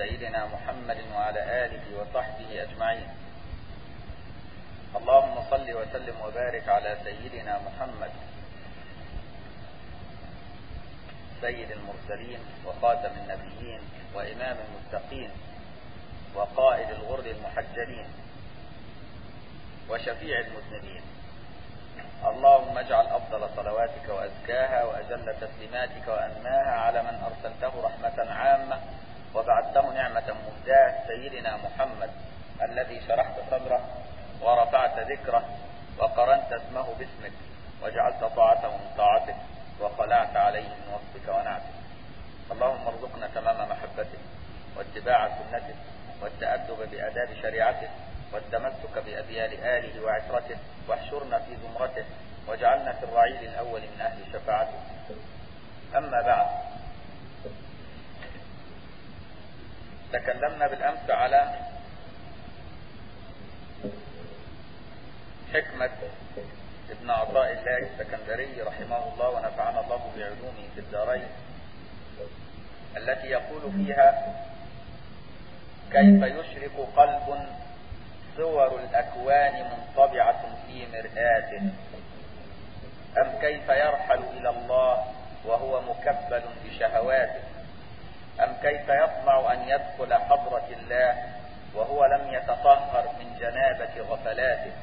سيدنا محمد وعلى آله وصحبه أجمعين اللهم صل وسلم وبارك على سيدنا محمد سيد المرسلين وخاتم النبيين وإمام المتقين وقائد الغر المحجلين وشفيع المذنبين اللهم اجعل أفضل صلواتك وأزكاها وأجل تسليماتك وأنماها على من أرسلته رحمة عامة وبعثته نعمة مهداة سيدنا محمد الذي شرحت صدره ورفعت ذكره وقرنت اسمه باسمك وجعلت طاعته من طاعتك وخلعت عليه من وصفك ونعتك اللهم ارزقنا تمام محبته واتباع سنته والتأدب بأداب شريعته والتمسك بأبيال آله وعترته واحشرنا في زمرته واجعلنا في الرعيل الأول من أهل شفاعته أما بعد تكلمنا بالأمس على حكمة ابن عطاء الله السكندري رحمه الله ونفعنا الله بعلومه في الدارين التي يقول فيها كيف يشرك قلب صور الأكوان منطبعة في مرآته أم كيف يرحل إلى الله وهو مكبل بشهواته أم كيف يطمع أن يدخل حضرة الله وهو لم يتطهر من جنابة غفلاته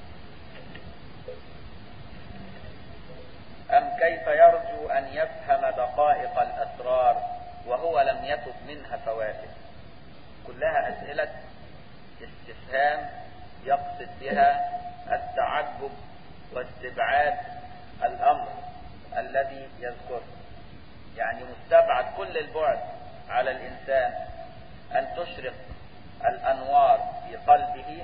أم كيف يرجو أن يفهم دقائق الأسرار وهو لم يتب منها فواته كلها أسئلة استفهام يقصد بها التعجب واستبعاد الأمر الذي يذكره يعني مستبعد كل البعد على الإنسان أن تشرق الأنوار في قلبه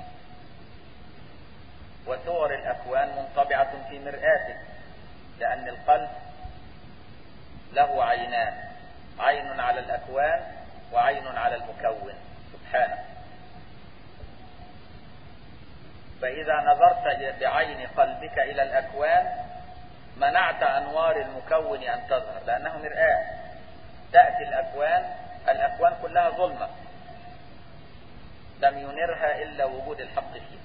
وصور الأكوان منطبعة في مرآته لأن القلب له عينان عين على الأكوان وعين على المكون سبحانه فإذا نظرت بعين قلبك إلى الأكوان منعت أنوار المكون أن تظهر لأنه مرآة تأتي الأكوان الأكوان كلها ظلمة لم ينرها إلا وجود الحق فيها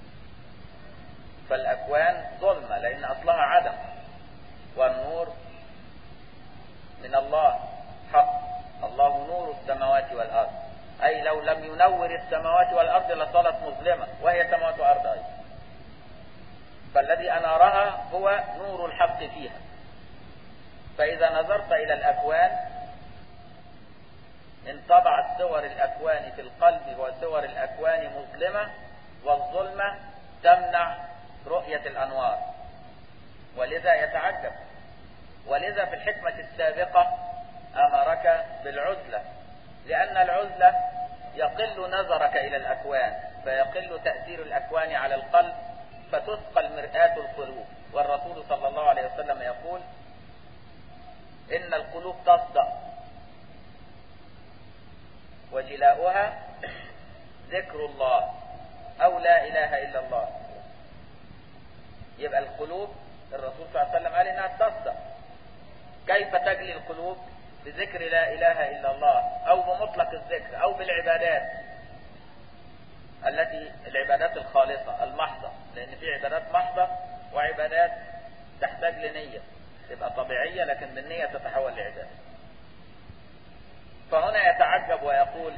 فالأكوان ظلمة لأن أصلها عدم والنور من الله حق الله نور السماوات والأرض أي لو لم ينور السماوات والأرض لصارت مظلمة وهي سماوات وأرض أيضا فالذي أنارها هو نور الحق فيها فإذا نظرت إلى الأكوان انطبعت صور الأكوان في القلب وصور الأكوان مظلمة والظلمة تمنع رؤية الأنوار ولذا يتعجب ولذا في الحكمة السابقة أمرك بالعزلة لأن العزلة يقل نظرك إلى الأكوان فيقل تأثير الأكوان على القلب فتثقل مرآة القلوب والرسول صلى الله عليه وسلم يقول إن القلوب تصدأ وجلاؤها ذكر الله أو لا إله إلا الله يبقى القلوب الرسول صلى الله عليه وسلم قال إنها تصدأ كيف تجلي القلوب بذكر لا إله إلا الله أو بمطلق الذكر أو بالعبادات التي العبادات الخالصة المحضة لأن في عبادات محضة وعبادات تحتاج لنية تبقى طبيعية لكن بالنية تتحول لعبادة فهنا يتعجب ويقول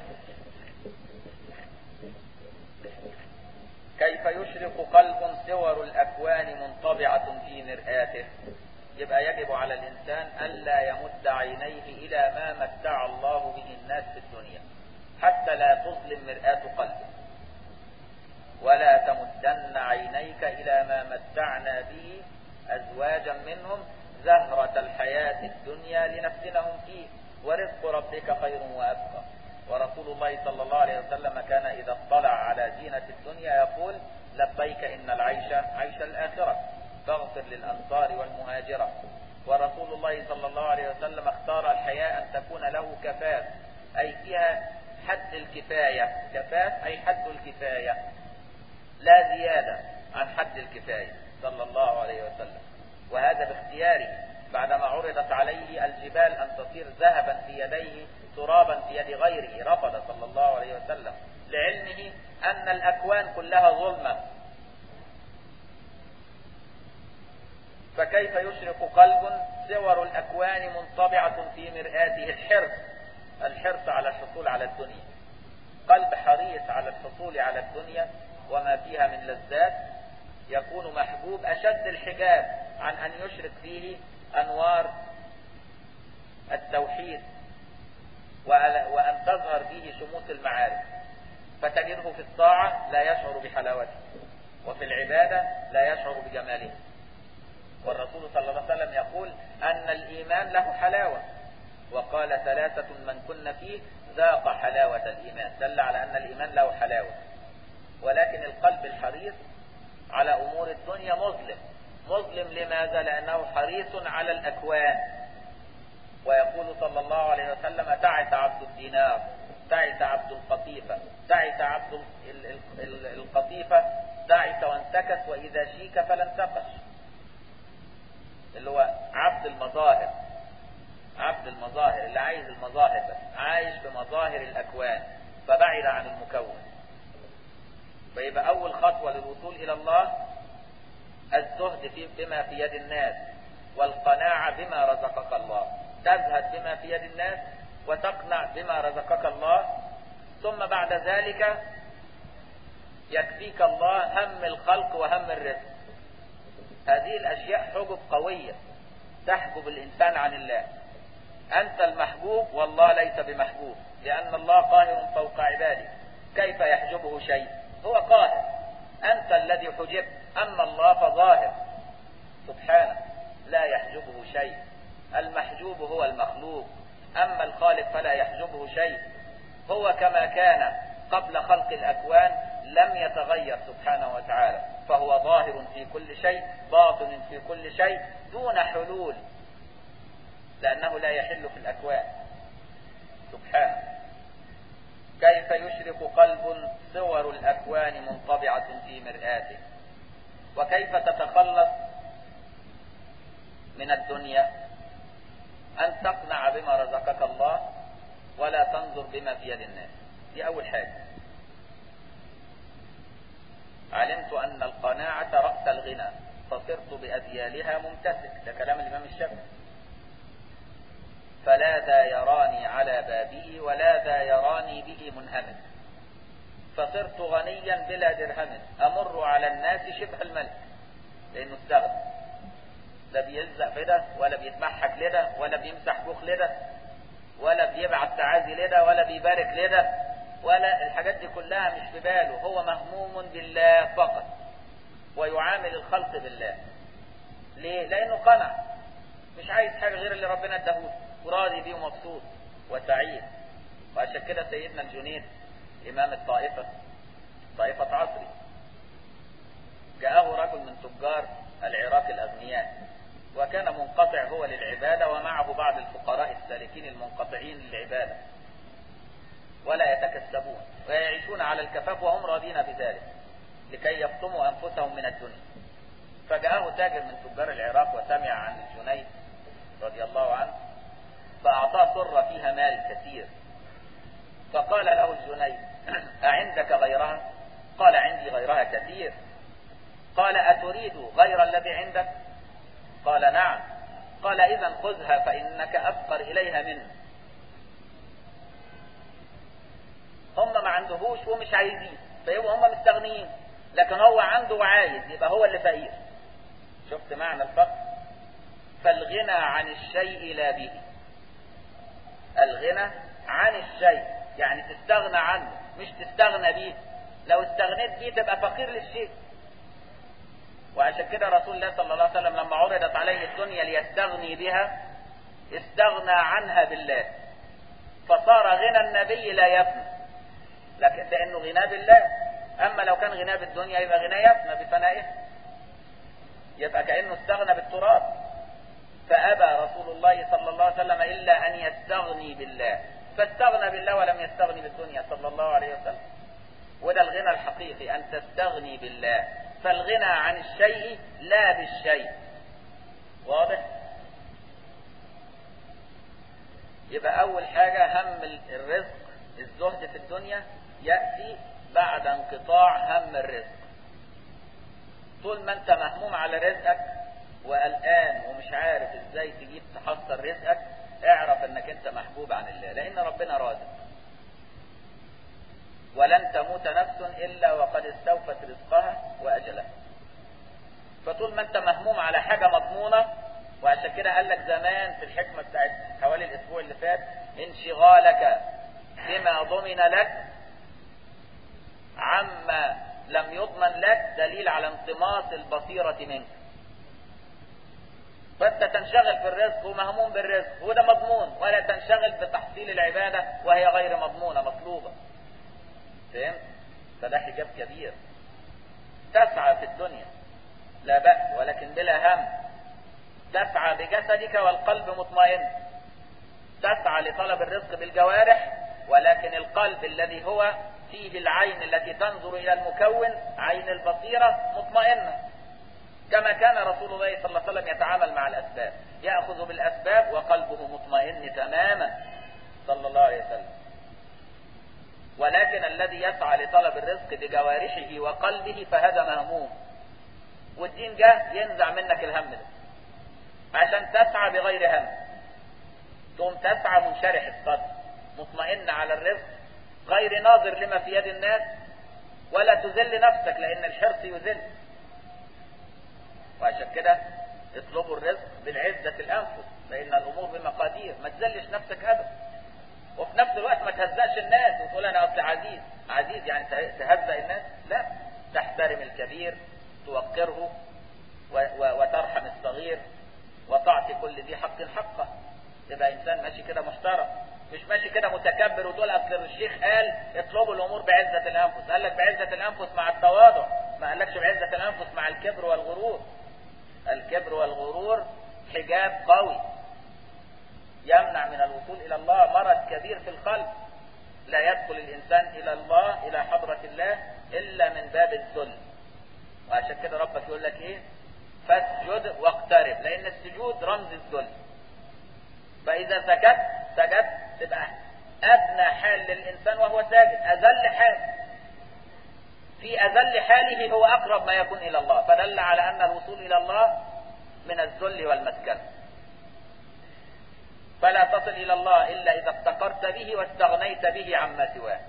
كيف يشرق قلب صور الأكوان منطبعة في مرآته يبقى يجب على الإنسان ألا يمد عينيه إلى ما متع الله به الناس في الدنيا حتى لا تظلم مرآة قلبه ولا تمدن عينيك إلى ما متعنا به أزواجا منهم زهرة الحياة الدنيا لنفتنهم فيه ورزق ربك خير وأبقى ورسول الله صلى الله عليه وسلم كان إذا اطلع على زينة الدنيا يقول لبيك إن العيش عيش الآخرة فاغفر للأنصار والمهاجرة ورسول الله صلى الله عليه وسلم اختار الحياة أن تكون له كفاف أي فيها حد الكفاية كفاف أي حد الكفاية لا زيادة عن حد الكفاية صلى الله عليه وسلم وهذا باختياره بعدما عرضت عليه الجبال أن تصير ذهبا في يديه ترابا في يد غيره رفض صلى الله عليه وسلم لعلمه أن الأكوان كلها ظلمة فكيف يشرق قلب صور الأكوان منطبعة في مرآته الحرص الحرص على الحصول على الدنيا قلب حريص على الحصول على الدنيا وما فيها من لذات يكون محبوب أشد الحجاب عن أن يشرك فيه أنوار التوحيد وأن تظهر فيه شموس المعارف فتجده في الطاعة لا يشعر بحلاوته وفي العبادة لا يشعر بجماله والرسول صلى الله عليه وسلم يقول أن الإيمان له حلاوة وقال ثلاثة من كن فيه ذاق حلاوة الإيمان دل على أن الإيمان له حلاوة ولكن القلب الحريص على أمور الدنيا مظلم مظلم لماذا لأنه حريص على الأكوان ويقول صلى الله عليه وسلم تعس عبد الدينار تعس عبد القطيفة تعس عبد القطيفة تعس وانتكس وإذا شيك فلا انتقش اللي هو عبد المظاهر عبد المظاهر اللي عايز المظاهر بس عايش بمظاهر الأكوان فبعد عن المكون فيبقى أول خطوة للوصول إلى الله الزهد في بما في يد الناس والقناعة بما رزقك الله تزهد بما في يد الناس وتقنع بما رزقك الله ثم بعد ذلك يكفيك الله هم الخلق وهم الرزق هذه الأشياء حجب قوية تحجب الإنسان عن الله أنت المحبوب والله ليس بمحبوب لأن الله قاهر فوق عباده كيف يحجبه شيء هو قاهر أنت الذي حجبت أما الله فظاهر سبحانه لا يحجبه شيء المحجوب هو المخلوق أما الخالق فلا يحجبه شيء هو كما كان قبل خلق الأكوان لم يتغير سبحانه وتعالى فهو ظاهر في كل شيء باطن في كل شيء دون حلول لأنه لا يحل في الأكوان سبحانه كيف يشرق قلب صور الأكوان منطبعة في مرآته وكيف تتخلص من الدنيا أن تقنع بما رزقك الله ولا تنظر بما في يد الناس دي أول حاجة علمت أن القناعة رأس الغنى فصرت بأذيالها ممتسك ده كلام الإمام الشافعي فلا ذا يراني على بابه ولا ذا يراني به منهمك فصرت غنيا بلا درهم أمر على الناس شبه الملك لأنه استغنى لا بيلزق في ده ولا بيتمحك لده ولا بيمسح بوخ لده ولا بيبعت تعازي لده ولا بيبارك لده ولا الحاجات دي كلها مش في باله هو مهموم بالله فقط ويعامل الخلق بالله ليه؟ لأنه قنع مش عايز حاجة غير اللي ربنا اداهوله وراضي بيه ومبسوط وسعيد وعشان كده سيدنا الجنيد إمام الطائفة طائفة عصري جاءه رجل من تجار العراق الأغنياء وكان منقطع هو للعبادة ومعه بعض الفقراء السالكين المنقطعين للعبادة ولا يتكسبون ويعيشون على الكفاف وهم راضين بذلك لكي يفطموا أنفسهم من الدنيا فجاءه تاجر من تجار العراق وسمع عن الجنيد رضي الله عنه فأعطاه سرة فيها مال كثير فقال له الجنيد أعندك غيرها قال عندي غيرها كثير قال أتريد غير الذي عندك قال نعم قال إذا خذها فإنك أفقر إليها منه هم ما عندهوش ومش عايزين فيبقوا هم مستغنيين لكن هو عنده وعايز يبقى هو اللي فقير شفت معنى الفقر فالغنى عن الشيء لا به الغنى عن الشيء يعني تستغنى عنه مش تستغنى به لو استغنيت به تبقى فقير للشيء وعشان كده رسول الله صلى الله عليه وسلم لما عرضت عليه الدنيا ليستغني بها استغنى عنها بالله فصار غنى النبي لا يفنى لكن لانه غنى بالله اما لو كان غنى بالدنيا يبقى غنى يفنى بفنائه يبقى كانه استغنى بالتراب فابى رسول الله صلى الله عليه وسلم الا ان يستغني بالله فاستغنى بالله ولم يستغني بالدنيا صلى الله عليه وسلم وده الغنى الحقيقي ان تستغني بالله فالغنى عن الشيء لا بالشيء واضح يبقى أول حاجة هم الرزق الزهد في الدنيا يأتي بعد انقطاع هم الرزق طول ما انت مهموم على رزقك وقلقان ومش عارف ازاي تجيب تحصل رزقك اعرف انك انت محبوب عن الله لان ربنا رازق ولن تموت نفس الا وقد استوفت رزقها واجلها فطول ما انت مهموم على حاجة مضمونة وعشان كده قال لك زمان في الحكمة بتاعت حوالي الاسبوع اللي فات انشغالك بما ضمن لك عما لم يضمن لك دليل على انطماس البصيرة منك فانت تنشغل في الرزق ومهموم بالرزق وده مضمون ولا تنشغل بتحصيل العبادة وهي غير مضمونة مطلوبة فهمت فده حجاب كبير تسعى في الدنيا لا بأس ولكن بلا هم تسعى بجسدك والقلب مطمئن تسعى لطلب الرزق بالجوارح ولكن القلب الذي هو فيه العين التي تنظر إلى المكون عين البصيرة مطمئنة كما كان رسول الله صلى الله عليه وسلم يتعامل مع الأسباب يأخذ بالأسباب وقلبه مطمئن تماما صلى الله عليه وسلم ولكن الذي يسعى لطلب الرزق بجوارحه وقلبه فهذا مهموم والدين جه ينزع منك الهم ده عشان تسعى بغير هم تقوم تسعى منشرح الصدر مطمئن على الرزق غير ناظر لما في يد الناس ولا تذل نفسك لان الحرص يذل وعشان كده اطلبوا الرزق بالعزة الانفس لان الامور بمقادير ما تذلش نفسك ابدا وفي نفس الوقت ما تهزأش الناس وتقول انا اصل عزيز عزيز يعني تهزأ الناس لا تحترم الكبير توقره وترحم الصغير وتعطي كل ذي حق حقه تبقى انسان ماشي كده محترم مش ماشي كده متكبر وتقول اصل الشيخ قال اطلبوا الامور بعزة الانفس قال لك بعزة الانفس مع التواضع ما قالكش بعزة الانفس مع الكبر والغرور الكبر والغرور حجاب قوي يمنع من الوصول الى الله مرض كبير في القلب لا يدخل الانسان الى الله الى حضرة الله الا من باب الذل وعشان كده ربك يقول لك ايه فاسجد واقترب لان السجود رمز الذل فاذا سجدت سجدت تبقى ادنى حال للانسان وهو ساجد اذل حال في اذل حاله هو اقرب ما يكون الى الله فدل على ان الوصول الى الله من الذل والمسكنه فلا تصل الى الله الا اذا افتقرت به واستغنيت به عما سواه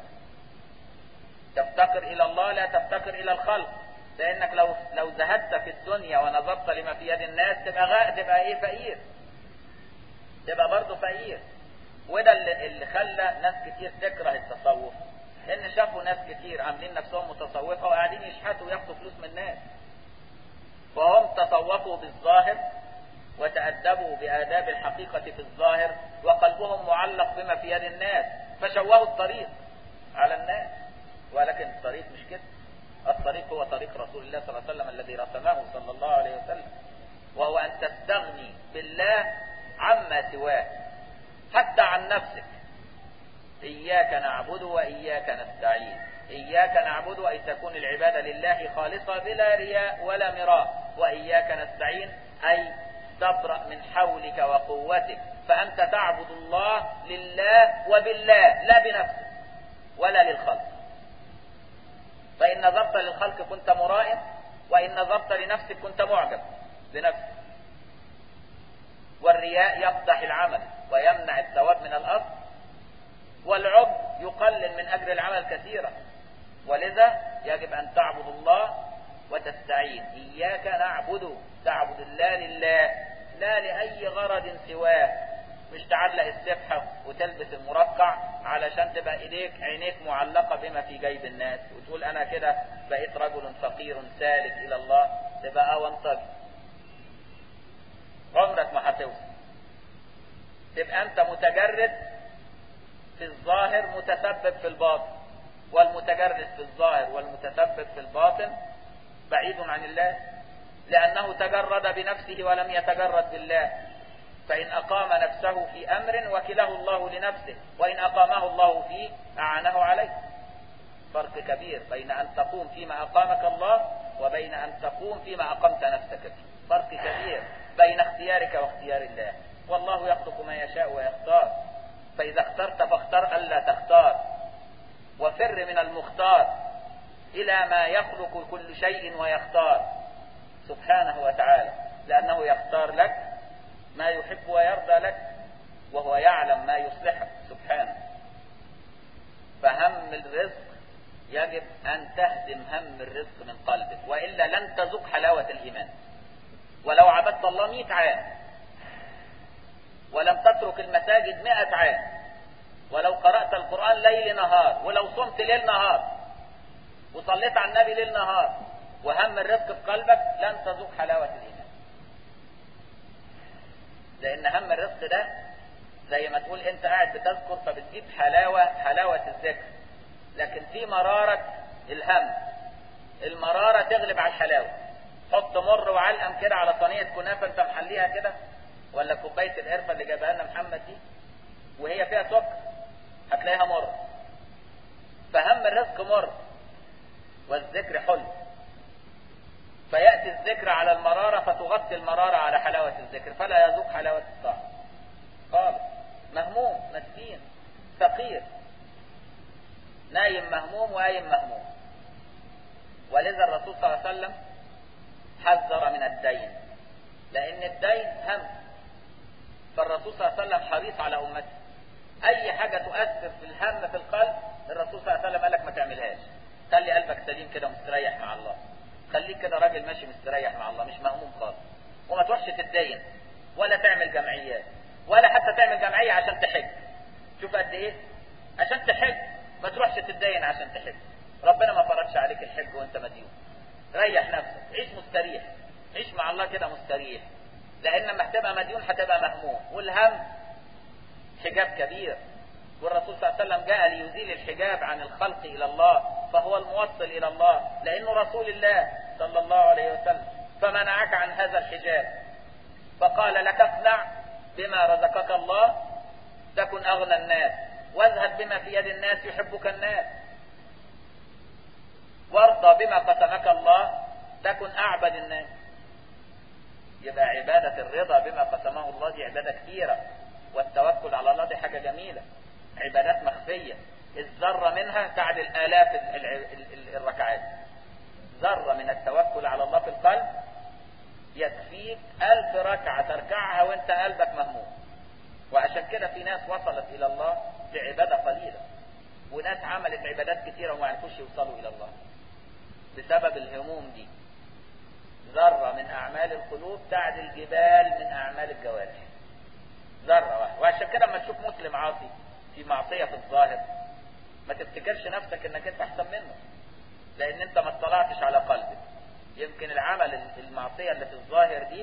تفتقر الى الله لا تفتقر الى الخلق لانك لو لو زهدت في الدنيا ونظرت لما في يد الناس تبقى غاء تبقى ايه فقير تبقى برضه فقير وده اللي, اللي خلى ناس كتير تكره التصوف ان شافوا ناس كتير عاملين نفسهم متصوفه وقاعدين يشحتوا وياخدوا فلوس من الناس فهم تصوفوا بالظاهر وتأدبوا بآداب الحقيقة في الظاهر وقلبهم معلق بما في يد الناس فشوهوا الطريق على الناس ولكن الطريق مش كده الطريق هو طريق رسول الله صلى الله عليه وسلم الذي رسمه صلى الله عليه وسلم وهو أن تستغني بالله عما سواه حتى عن نفسك إياك نعبد وإياك نستعين إياك نعبد أي تكون العبادة لله خالصة بلا رياء ولا مراء وإياك نستعين أي تبرأ من حولك وقوتك فأنت تعبد الله لله وبالله لا بنفسك ولا للخلق فإن نظرت للخلق كنت مرائم وإن نظرت لنفسك كنت معجب بنفسك والرياء يقدح العمل ويمنع الثواب من الأصل والعب يقلل من أجر العمل كثيرا ولذا يجب أن تعبد الله وتستعين إياك نعبد تعبد الله لله لا لأي غرض سواه مش تعلق السبحة وتلبس المرقع علشان تبقى ايديك عينيك معلقة بما في جيب الناس وتقول انا كده بقيت رجل فقير سالك الى الله تبقى اه وانطق عمرك ما هتوصل تبقى انت متجرد في الظاهر متسبب في الباطن والمتجرد في الظاهر والمتسبب في الباطن بعيد عن الله لأنه تجرد بنفسه ولم يتجرد بالله فإن أقام نفسه في أمر وكله الله لنفسه وإن أقامه الله فيه أعانه عليه فرق كبير بين أن تقوم فيما أقامك الله وبين أن تقوم فيما أقمت نفسك فيه فرق كبير بين اختيارك واختيار الله والله يخلق ما يشاء ويختار فإذا اخترت فاختر ألا تختار وفر من المختار إلى ما يخلق كل شيء ويختار سبحانه وتعالى لأنه يختار لك ما يحب ويرضى لك وهو يعلم ما يصلحك سبحانه فهم الرزق يجب أن تهدم هم الرزق من قلبك وإلا لن تذوق حلاوة الإيمان ولو عبدت الله مئة عام ولم تترك المساجد مئة عام ولو قرأت القرآن ليل نهار ولو صمت ليل نهار وصليت على النبي ليل نهار وهم الرزق في قلبك لن تذوق حلاوة الإيمان لأن هم الرزق ده زي ما تقول أنت قاعد بتذكر فبتجيب حلاوة حلاوة الذكر لكن في مرارة الهم المرارة تغلب على الحلاوة حط مر وعلقم كده على صينية كنافة انت محليها كده ولا كوباية القرفة اللي جابها لنا محمد دي وهي فيها سكر هتلاقيها مر فهم الرزق مر والذكر حلو فيأتي الذكر على المرارة فتغطي المرارة على حلاوة الذكر فلا يذوق حلاوة الطعم خالص مهموم مسكين فقير نايم مهموم وقايم مهموم ولذا الرسول صلى الله عليه وسلم حذر من الدين لأن الدين هم فالرسول صلى الله عليه وسلم حريص على أمته أي حاجة تؤثر في الهم في القلب الرسول صلى الله عليه وسلم قال لك ما تعملهاش خلي قلبك سليم كده مستريح مع الله خليك كده راجل ماشي مستريح مع الله مش مهموم خالص وما تروحش تتدين ولا تعمل جمعيات ولا حتى تعمل جمعية عشان تحج شوف قد ايه عشان تحج ما تروحش تتدين عشان تحج ربنا ما فرضش عليك الحج وانت مديون ريح نفسك عيش مستريح عيش مع الله كده مستريح لان لما هتبقى مديون هتبقى مهموم والهم حجاب كبير والرسول صلى الله عليه وسلم جاء ليزيل الحجاب عن الخلق الى الله فهو الموصل الى الله لانه رسول الله صلى الله عليه وسلم فمنعك عن هذا الحجاب فقال لك اقنع بما رزقك الله تكن اغنى الناس واذهب بما في يد الناس يحبك الناس وارضى بما قسمك الله تكن اعبد الناس يبقى عبادة الرضا بما قسمه الله دي عبادة كثيرة والتوكل على الله دي حاجة جميلة عبادات مخفية الذرة منها تعدل آلاف الركعات ذرة من التوكل على الله في القلب يكفيك ألف ركعة تركعها وانت قلبك مهموم وعشان كده في ناس وصلت إلى الله بعبادة قليلة وناس عملت عبادات كثيرة وما عرفوش يوصلوا إلى الله بسبب الهموم دي ذرة من أعمال القلوب تعدل جبال من أعمال الجوارح ذرة واحدة وعشان كده لما تشوف مسلم عاصي في معصية في الظاهر ما تفتكرش نفسك انك انت احسن منه لان انت ما اطلعتش على قلبك يمكن العمل المعصية اللي في الظاهر دي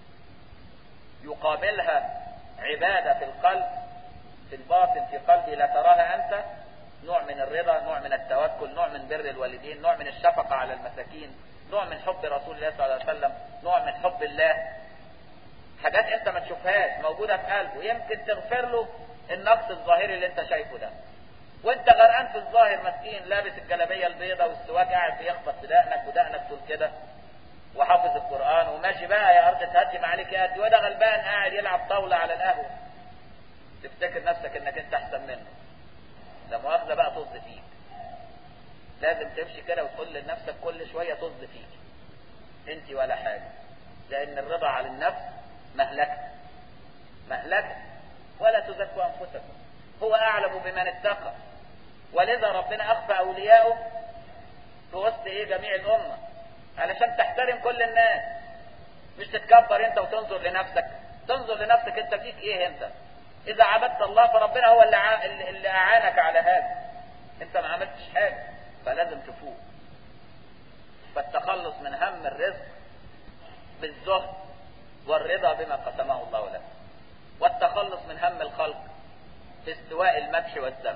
يقابلها عبادة في القلب في الباطن في قلبي لا تراها انت نوع من الرضا نوع من التوكل نوع من بر الوالدين نوع من الشفقة على المساكين نوع من حب رسول الله صلى الله عليه وسلم نوع من حب الله حاجات انت ما تشوفهاش موجودة في قلبه يمكن تغفر له النقص الظاهري اللي انت شايفه ده وانت غرقان في الظاهر مسكين لابس الجلابيه البيضاء والسواك قاعد بيخبط في دقنك ودقنك طول كده وحافظ القران وماشي بقى يا ارض تهدم عليك يا وده غلبان قاعد يلعب طاوله على القهوه تفتكر نفسك انك انت احسن منه لا مؤاخذه بقى طز فيك لازم تمشي كده وتقول لنفسك كل شويه طز فيك انت ولا حاجه لان الرضا على النفس مهلكه مهلكه ولا تزكوا انفسكم هو اعلم بمن اتقى ولذا ربنا اخفى اولياءه في وسط ايه جميع الامه علشان تحترم كل الناس مش تتكبر انت وتنظر لنفسك تنظر لنفسك انت فيك ايه انت اذا عبدت الله فربنا هو اللي, ع... اللي اعانك على هذا انت ما عملتش حاجه فلازم تفوق فالتخلص من هم الرزق بالزهد والرضا بما قسمه الله لك والتخلص من هم الخلق في استواء المدح والذم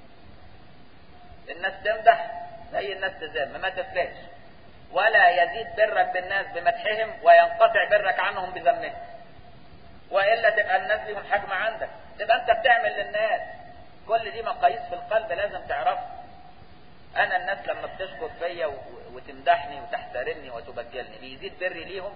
الناس تمدح زي الناس تذم ما تفرقش ولا يزيد برك بالناس بمدحهم وينقطع برك عنهم بذمهم والا تبقى الناس لهم حجم عندك تبقى انت بتعمل للناس كل دي مقاييس في القلب لازم تعرفها انا الناس لما بتشكر فيا وتمدحني وتحترمني وتبجلني بيزيد بري ليهم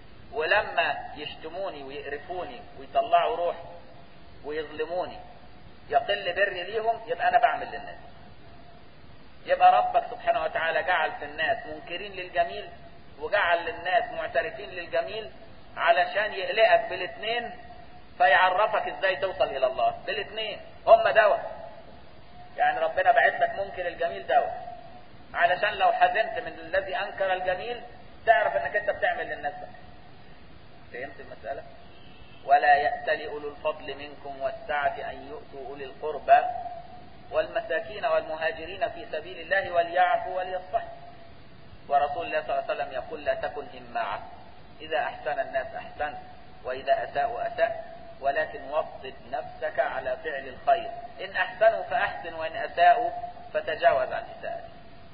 ولما يشتموني ويقرفوني ويطلعوا روح ويظلموني يقل بري ليهم يبقى انا بعمل للناس يبقى ربك سبحانه وتعالى جعل في الناس منكرين للجميل وجعل للناس معترفين للجميل علشان يقلقك بالاثنين فيعرفك ازاي توصل الى الله بالاثنين هم دواء يعني ربنا بعت لك منكر الجميل دواء علشان لو حزنت من الذي انكر الجميل تعرف انك انت بتعمل للناس ده فهمت المسألة ولا يأتل أولو الفضل منكم والسعة أن يؤتوا أولي القربى والمساكين والمهاجرين في سبيل الله وليعفوا وليصفحوا ورسول الله صلى الله عليه وسلم يقول لا تكن هماعة إذا أحسن الناس أحسنت وإذا أساءوا أسأت ولكن وطد نفسك على فعل الخير إن أحسنوا فأحسن وإن أساءوا فتجاوز عن إساءته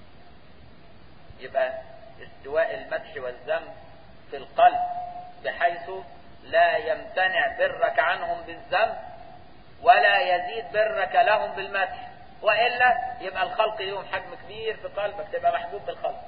يبقى استواء المدح والذم في القلب بحيث لا يمتنع برك عنهم بالذم ولا يزيد برك لهم بالمدح وإلا يبقى الخلق ليهم حجم كبير في قلبك تبقى محبوب بالخلق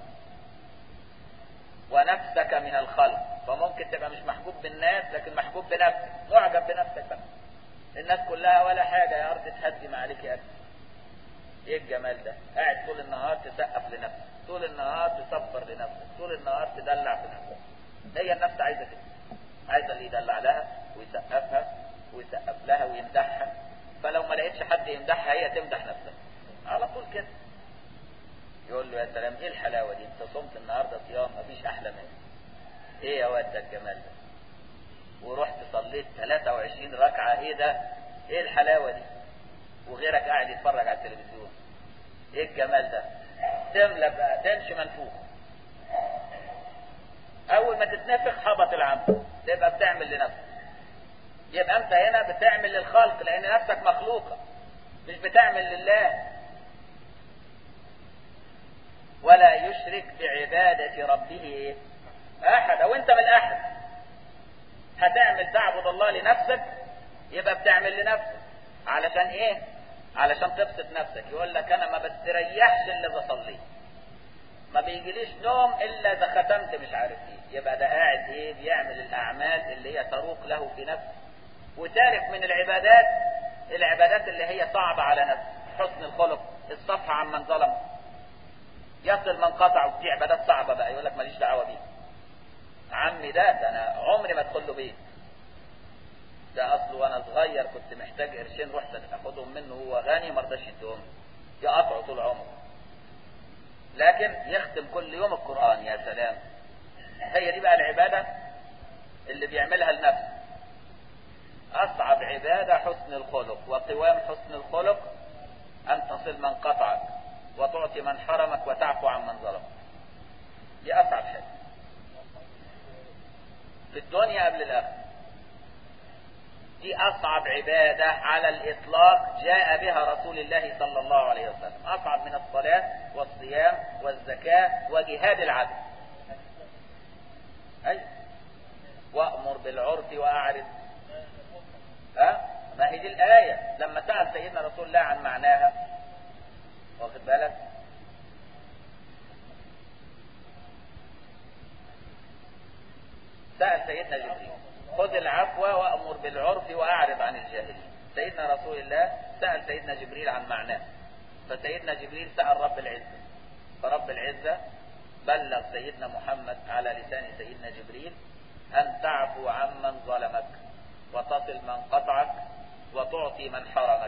ونفسك من الخلق فممكن تبقى مش محبوب بالناس لكن محبوب بنفسك معجب بنفسك بقى الناس كلها ولا حاجة يا أرض تهدم عليك يا أكل ايه الجمال ده قاعد طول النهار تسقف لنفسك طول النهار تصبر لنفسك طول النهار تدلع في نفسك هي النفس عايزة كده عايزة اللي يدلع لها ويسقفها ويسقف لها ويمدحها فلو ما لقيتش حد يمدحها هي تمدح نفسها على طول كده يقول له يا سلام ايه الحلاوة دي انت صمت النهاردة صيام مفيش احلى منه ايه يا واد ده الجمال ده ورحت صليت 23 ركعة ايه ده ايه الحلاوة دي وغيرك قاعد يتفرج على التلفزيون ايه الجمال ده تملى بقى تمشي منفوخ اول ما تتنفخ حبط العمل تبقى بتعمل لنفسك يبقى انت هنا بتعمل للخلق لان نفسك مخلوقة مش بتعمل لله ولا يشرك بعبادة ربه ايه احد او انت من احد هتعمل تعبد الله لنفسك يبقى بتعمل لنفسك علشان ايه علشان تبسط نفسك يقول لك انا ما بستريحش الا اذا صليت ما بيجيليش نوم الا اذا ختمت مش عارف ايه يبقى ده قاعد ايه بيعمل الاعمال اللي هي تروق له في نفسه وتارك من العبادات العبادات اللي هي صعبة على نفسه حسن الخلق الصفح عن من ظلم يصل من قطع ودي عبادات صعبة بقى يقول لك ماليش دعوة بيه عمي ده ده انا عمري ما ادخل له بيت ده اصله وانا صغير كنت محتاج قرشين رحت اخدهم منه هو غني ما رضاش يديهم يقطعوا طول عمره لكن يختم كل يوم القرآن يا سلام هي دي بقى العبادة اللي بيعملها لنفسه أصعب عبادة حسن الخلق وقوام حسن الخلق أن تصل من قطعك وتعطي من حرمك وتعفو عن من ظلمك دي أصعب حاجة في الدنيا قبل الآخرة دي أصعب عبادة على الإطلاق جاء بها رسول الله صلى الله عليه وسلم أصعب من الصلاة والصيام والزكاة وجهاد العدل أي وأمر بالعرف وأعرض ها ما هي دي الآية لما سأل سيدنا رسول الله عن معناها واخد بالك سأل سيدنا جبريل خذ العفو وأمر بالعرف وأعرض عن الجاهلين سيدنا رسول الله سأل سيدنا جبريل عن معناه فسيدنا جبريل سأل رب العزة فرب العزة بلغ سيدنا محمد على لسان سيدنا جبريل أن تعفو عمن ظلمك وتصل من قطعك وتعطي من حرمك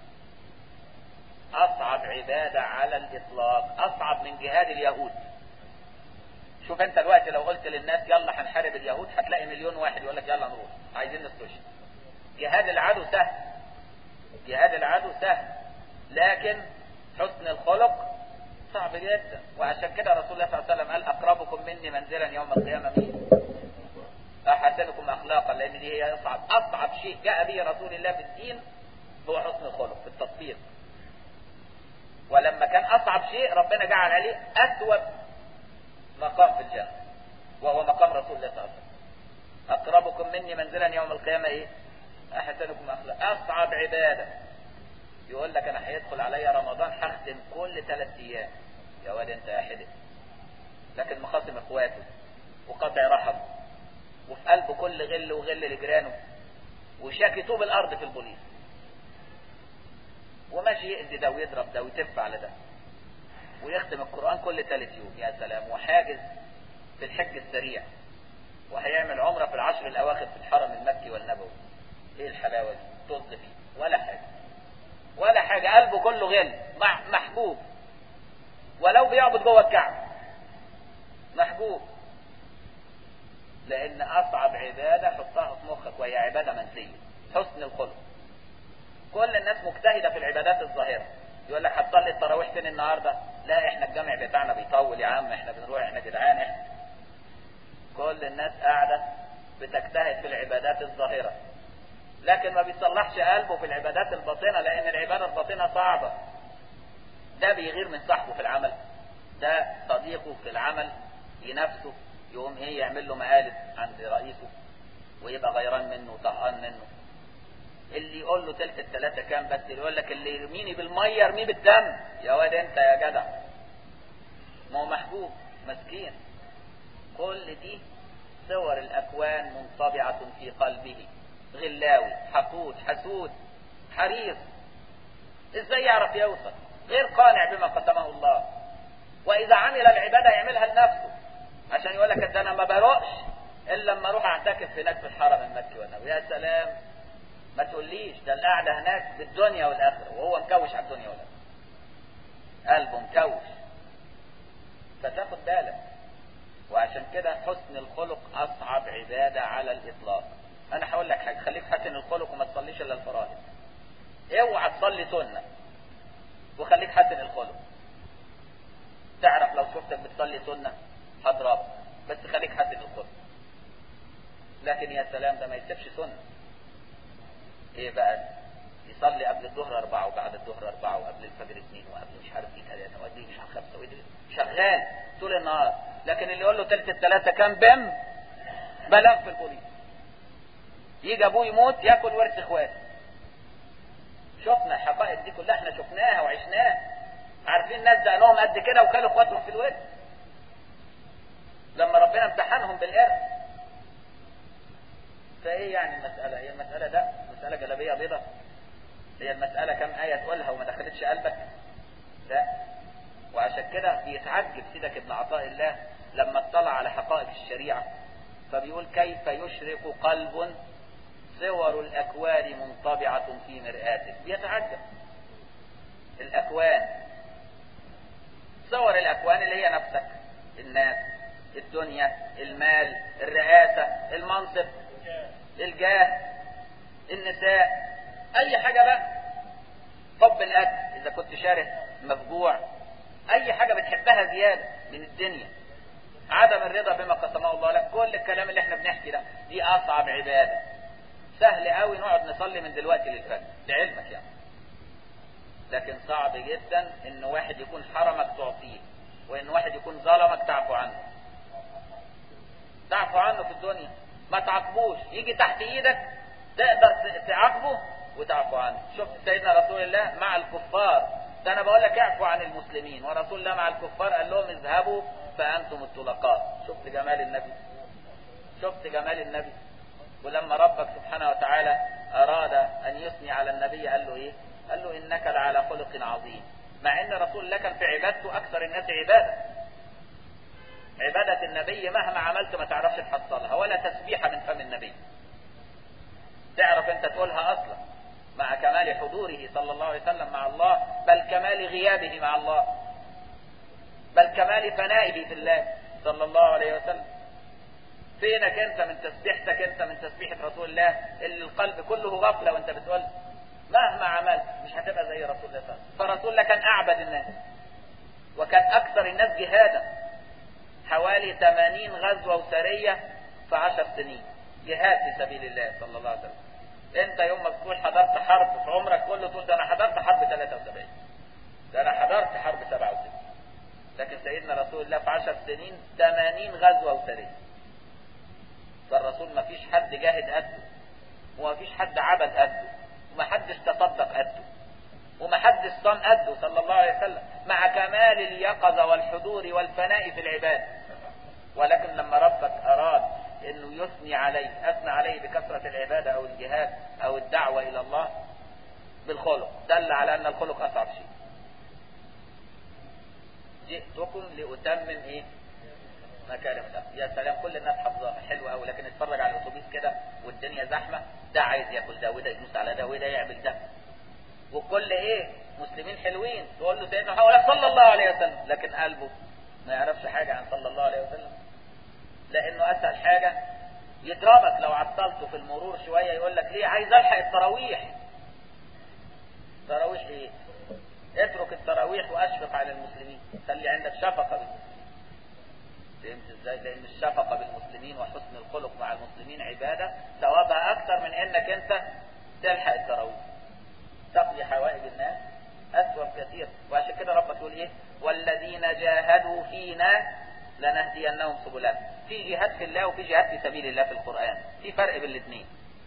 أصعب عبادة على الإطلاق أصعب من جهاد اليهود شوف انت دلوقتي لو قلت للناس يلا هنحارب اليهود هتلاقي مليون واحد يقول لك يلا نروح عايزين نستشهد جهاد العدو سهل جهاد العدو سهل لكن حسن الخلق صعب جدا وعشان كده رسول الله صلى الله عليه وسلم قال اقربكم مني منزلا يوم القيامه مين احسنكم اخلاقا لان دي هي اصعب اصعب شيء جاء به رسول الله في الدين هو حسن الخلق في التطبيق ولما كان اصعب شيء ربنا جعل عليه اسوأ مقام في الجنة وهو مقام رسول الله صلى الله عليه وسلم أقربكم مني منزلا يوم القيامة إيه أحسنكم أخلاق أصعب عبادة يقول لك أنا هيدخل عليا رمضان هختم كل ثلاث أيام يا واد أنت يا حدث لكن مخاصم إخواته وقطع رحم وفي قلبه كل غل وغل لجيرانه وشاكي طوب الأرض في البوليس وماشي يأذي ده ويضرب ده ويتف على ده ويختم القرآن كل ثالث يوم يا سلام وحاجز في الحج السريع وهيعمل عمرة في العشر الأواخر في الحرم المكي والنبوي ايه الحلاوة دي طز فيه ولا حاجة ولا حاجة قلبه كله غل محبوب ولو بيعبد جوه الكعبة محبوب لأن أصعب عبادة حطها في مخك وهي عبادة منسية حسن الخلق كل الناس مجتهدة في العبادات الظاهرة يقول لك هتصلي التراويح فين النهارده؟ لا احنا الجامع بتاعنا بيطول يا عم احنا بنروح احنا جدعان احنا كل الناس قاعدة بتجتهد في العبادات الظاهرة لكن ما بيصلحش قلبه في العبادات الباطنة لأن العبادة الباطنة صعبة ده بيغير من صاحبه في العمل ده صديقه في العمل ينافسه يقوم ايه يعمل له مقالب عند رئيسه ويبقى غيران منه وطهقان منه اللي يقول له تلت التلاتة كام بس يقول لك اللي يرميني بالمية يرميه بالدم يا واد انت يا جدع ما هو محبوب مسكين كل دي صور الأكوان منطبعة في قلبه غلاوي حقود حسود حريص ازاي يعرف يوصل غير قانع بما قسمه الله واذا عمل العبادة يعملها لنفسه عشان يقول لك ده انا ما بروقش الا لما اروح اعتكف هناك في الحرم المكي والنبوي يا سلام ما تقوليش ده القعده هناك بالدنيا والاخره وهو مكوش على الدنيا والاخره قلبه مكوش فتاخد بالك وعشان كده حسن الخلق اصعب عباده على الاطلاق انا هقول لك حاجه خليك حسن الخلق وما تصليش الا الفرائض اوعى تصلي سنه وخليك حسن الخلق تعرف لو شفتك بتصلي سنه هضربك بس خليك حسن الخلق لكن يا سلام ده ما يسيبش سنه ايه بقى يصلي قبل الظهر أربعة وبعد الظهر أربعة وقبل الفجر اثنين وقبل مش عارف ايه ثلاثة ودي مش عارف خمسة ودي شغال طول النهار لكن اللي يقول له تلت الثلاثة كام بم بلاغ في البوليس يجي ابوه يموت ياكل ورث اخواته شفنا الحقائق دي كلها احنا شفناها وعشناها عارفين ناس دقنهم قد كده وكلوا اخواتهم في الورث لما ربنا امتحنهم بالارث فايه يعني المسألة هي المسألة ده مسألة جلابية بيضة هي المسألة كم آية تقولها وما دخلتش قلبك لا وعشان كده بيتعجب سيدك ابن عطاء الله لما اطلع على حقائق الشريعة فبيقول كيف يشرق قلب صور الأكوان منطبعة في مرآته بيتعجب الأكوان صور الأكوان اللي هي نفسك الناس الدنيا المال الرئاسة المنصب الجاه النساء اي حاجة بقى حب الاكل اذا كنت شاره مفجوع اي حاجة بتحبها زيادة من الدنيا عدم الرضا بما قسمه الله لك كل الكلام اللي احنا بنحكي ده دي اصعب عبادة سهل قوي نقعد نصلي من دلوقتي للفجر لعلمك يعني لكن صعب جدا ان واحد يكون حرمك تعطيه وان واحد يكون ظلمك تعفو عنه تعفو عنه في الدنيا ما تعاقبوش يجي تحت ايدك تقدر تعاقبه وتعفو عنه شفت سيدنا رسول الله مع الكفار ده انا بقول لك اعفو عن المسلمين ورسول الله مع الكفار قال لهم اذهبوا فانتم الطلقاء شفت جمال النبي شفت جمال النبي ولما ربك سبحانه وتعالى اراد ان يثني على النبي قال له ايه قال له انك لعلى خلق عظيم مع ان رسول الله كان في عبادته اكثر الناس عباده عبادة النبي مهما عملت ما تعرفش تحصلها ولا تسبيحة من فم النبي تعرف انت تقولها اصلا مع كمال حضوره صلى الله عليه وسلم مع الله بل كمال غيابه مع الله بل كمال فنائه في الله صلى الله عليه وسلم فينك انت من تسبيحتك انت من تسبيحة رسول الله اللي القلب كله غفلة وانت بتقول مهما عملت مش هتبقى زي رسول الله صلى الله عليه وسلم فرسول الله كان اعبد الناس وكان اكثر الناس جهادا حوالي 80 غزوة وسرية في 10 سنين جهاد في سبيل الله صلى الله عليه وسلم انت يوم ما تقول حضرت حرب في عمرك كله تقول ده انا حضرت حرب 73 ده انا حضرت حرب 67 لكن سيدنا رسول الله في 10 سنين 80 غزوة وسرية فالرسول ما فيش حد جاهد قده وما فيش حد عبد قده وما حدش تصدق قده وما حدش صام قده صلى الله عليه وسلم مع كمال اليقظة والحضور والفناء في العباد ولكن لما ربك أراد أنه يثني عليه أثنى عليه بكثرة العبادة أو الجهاد أو الدعوة إلى الله بالخلق دل على ان الخلق اصعب شيء جئتكم لاتمم ايه مكارم الاخلاق يا سلام كل الناس حافظاها حلوه قوي لكن اتفرج على الاتوبيس كده والدنيا زحمه ده عايز ياكل ده وده يدوس على ده وده يعمل ده وكل ايه مسلمين حلوين تقول له سيدنا محمد صلى الله عليه وسلم لكن قلبه ما يعرفش حاجه عن صلى الله عليه وسلم لانه اسهل حاجه يضربك لو عطلته في المرور شويه يقول لك ليه عايز الحق التراويح تراويح ايه اترك التراويح واشفق على المسلمين خلي عندك شفقه بالمسلمين فهمت ازاي لان الشفقه بالمسلمين وحسن الخلق مع المسلمين عباده ثوابها اكثر من انك انت تلحق التراويح تقضي حوائج الناس اسوأ كثير وعشان كده ربك يقول ايه والذين جاهدوا فينا لنهدينهم سبلنا في جهاد في الله وفي جهاد في سبيل الله في القرآن في فرق بين الاثنين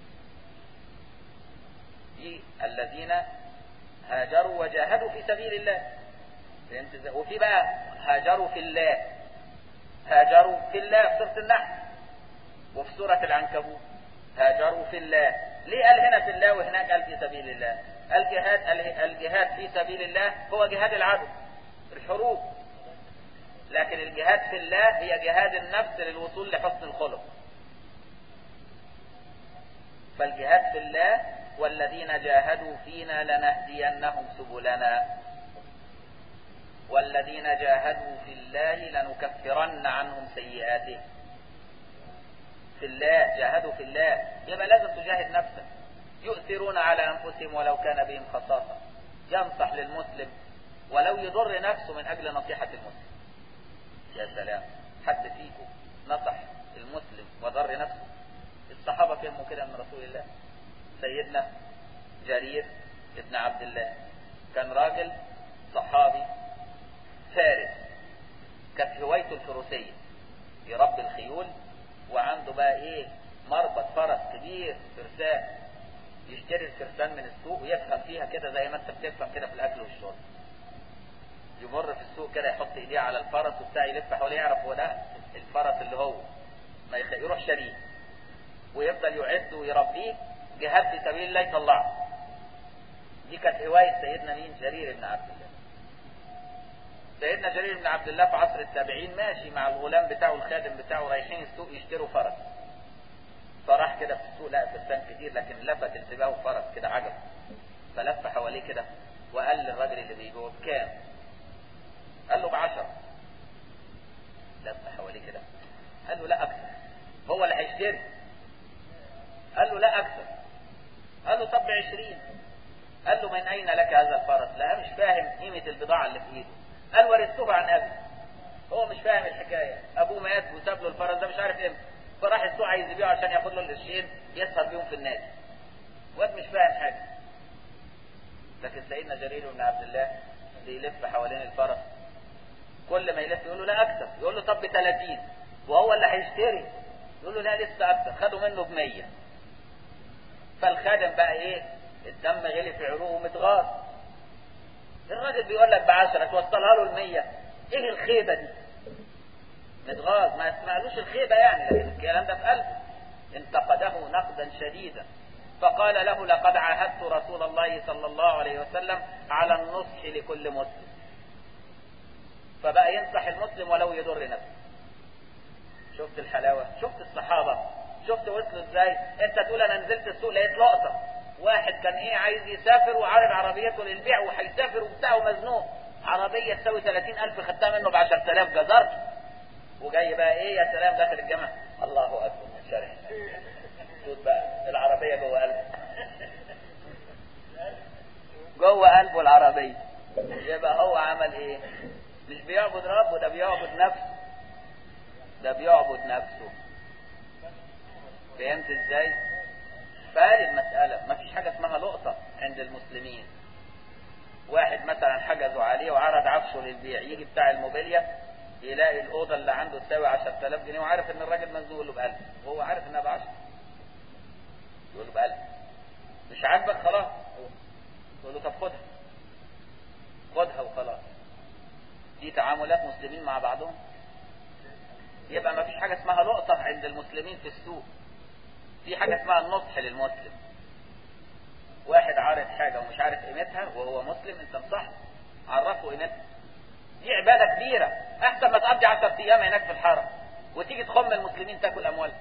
في الذين هاجروا وجاهدوا في سبيل الله فهمت ازاي وفي بقى هاجروا في الله هاجروا في الله في سورة النحل وفي سورة العنكبوت هاجروا في الله ليه قال هنا في الله وهناك قال في سبيل الله الجهاد الجهاد في سبيل الله هو جهاد العدو الحروب لكن الجهاد في الله هي جهاد النفس للوصول لحسن الخلق فالجهاد في الله والذين جاهدوا فينا لنهدينهم سبلنا والذين جاهدوا في الله لنكفرن عنهم سيئاتهم في الله جاهدوا في الله يبقى لازم تجاهد نفسك يؤثرون على أنفسهم ولو كان بهم خصاصة ينصح للمسلم ولو يضر نفسه من أجل نصيحة المسلم يا سلام حد فيكم نصح المسلم وضر نفسه الصحابة فهموا كده من رسول الله سيدنا جرير ابن عبد الله كان راجل صحابي فارس كانت هوايته الفروسية يربي الخيول وعنده بقى ايه مربط فرس كبير فرسان يشتري الفرسان من السوق ويفهم فيها كده زي ما انت بتفهم كده في الاكل والشرب يمر في السوق كده يحط ايديه على الفرس وبتاع يلف حواليه يعرف هو ده الفرس اللي هو ما يخ... يروح شاريه ويفضل يعد ويربيه جهاد في سبيل الله يطلعه دي كانت هواية سيدنا مين جرير بن عبد الله سيدنا جرير بن عبد الله في عصر التابعين ماشي مع الغلام بتاعه الخادم بتاعه رايحين السوق يشتروا فرس فراح كده في السوق لقى فرسان كتير لكن لفت انتباهه فرس كده عجب فلف حواليه كده وقال للراجل اللي بيبيعه بكام قال له بعشرة لف حواليه كده قال له لا اكثر هو اللي هيشتري قال له لا اكثر قال له طب بعشرين قال له من اين لك هذا الفرس لا مش فاهم قيمة البضاعة اللي في ايده قال ورثته عن ابي هو مش فاهم الحكاية ابوه مات وساب له الفرس ده مش عارف امتى فراح السوق عايز يبيعه عشان ياخد له القرشين يسهر بيهم في النادي واد مش فاهم حاجة لكن سيدنا جرير بن عبد الله بيلف حوالين الفرس كل ما يلف يقول له لا اكثر يقول له طب ب 30 وهو اللي هيشتري يقول له لا لسه اكثر خدوا منه ب 100 فالخادم بقى ايه الدم غلي في عروقه متغاظ الراجل بيقول لك ب 10 توصلها له ال 100 ايه الخيبه دي متغاظ ما يسمعلوش الخيبه يعني لكن الكلام ده في قلبه انتقده نقدا شديدا فقال له لقد عاهدت رسول الله صلى الله عليه وسلم على النصح لكل مسلم فبقى ينصح المسلم ولو يضر نفسه شفت الحلاوة شفت الصحابة شفت وصلوا ازاي انت تقول انا نزلت السوق لقيت لقطة واحد كان ايه عايز يسافر وعارض عربيته للبيع وهيسافر وبتاع ومزنوق عربية تساوي 30000 خدتها منه ب 10000 جزرت وجاي بقى ايه يا سلام داخل الجامع الله اكبر من شرح شوف بقى العربية جوه قلبه جوه قلبه العربية يبقى هو عمل ايه مش بيعبد ربه ده بيعبد نفسه ده بيعبد نفسه فهمت ازاي فهذه المسألة ما فيش حاجة اسمها لقطة عند المسلمين واحد مثلا حجزوا عليه وعرض عفشه للبيع يجي بتاع الموبيليا يلاقي الأوضة اللي عنده تساوي 10000 جنيه وعارف إن الراجل مزنوق له ب 1000 وهو عارف إنها ب 10 يقول له ب 1000 مش عاجبك خلاص يقول له طب خدها خدها وخلاص دي تعاملات مسلمين مع بعضهم يبقى ما فيش حاجة اسمها لقطة عند المسلمين في السوق في حاجة اسمها النصح للمسلم واحد عارض حاجة ومش عارف قيمتها وهو مسلم انت مصاحب عرفه قيمتها دي عبادة كبيرة احسن ما تقضي 10 ايام هناك في الحرم وتيجي تخم المسلمين تاكل اموالهم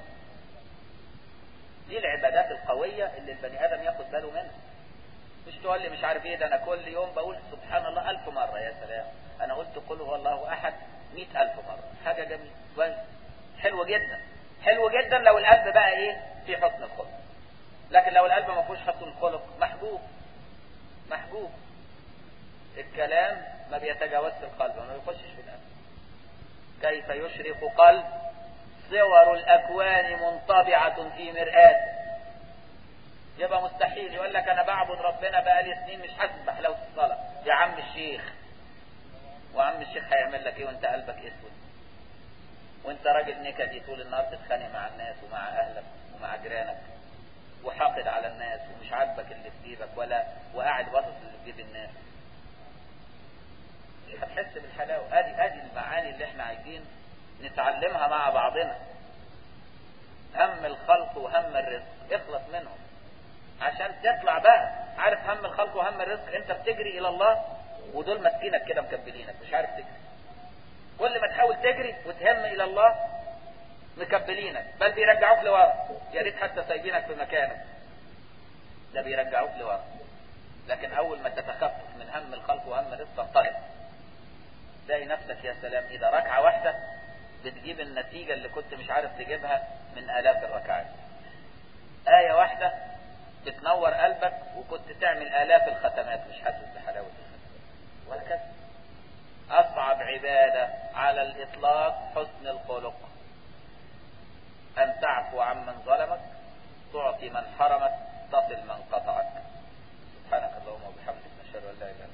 دي العبادات القوية اللي البني ادم ياخد باله منها مش تقول لي مش عارف ايه ده انا كل يوم بقول سبحان الله الف مرة يا سلام انا قلت قل هو الله احد مئة الف مرة حاجة جميلة كويس حلو جدا حلو جدا لو القلب بقى ايه في حسن الخلق لكن لو القلب ما فيهوش حسن الخلق محجوب محجوب الكلام ما بيتجاوزش القلب ما بيخشش في القلب كيف يشرق قلب صور الاكوان منطبعة في مرآة يبقى مستحيل يقول لك انا بعبد ربنا بقالي سنين مش حاسس بحلاوة الصلاة يا عم الشيخ وعم الشيخ هيعمل لك ايه وانت قلبك اسود وانت راجل نكدي طول النهار تتخانق مع الناس ومع اهلك ومع جيرانك وحاقد على الناس ومش عاجبك اللي في جيبك ولا وقاعد باصص اللي في جيب الناس هتحس بالحلاوة ادي ادي المعاني اللي احنا عايزين نتعلمها مع بعضنا هم الخلق وهم الرزق اخلص منهم عشان تطلع بقى عارف هم الخلق وهم الرزق انت بتجري الى الله ودول ماسكينك كده مكبلينك مش عارف تجري كل ما تحاول تجري وتهم الى الله مكبلينك بل بيرجعوك لورا يا ريت حتى سايبينك في مكانك ده بيرجعوك لورا لكن اول ما تتخفف من هم الخلق وهم الرزق تنطلق تلاقي نفسك يا سلام اذا ركعه واحده بتجيب النتيجه اللي كنت مش عارف تجيبها من الاف الركعات ايه واحده بتنور قلبك وكنت تعمل الاف الختمات مش حاسس بحلاوه الختمات وهكذا اصعب عباده على الاطلاق حسن الخلق ان تعفو عمن ظلمك تعطي من حرمك تصل من قطعك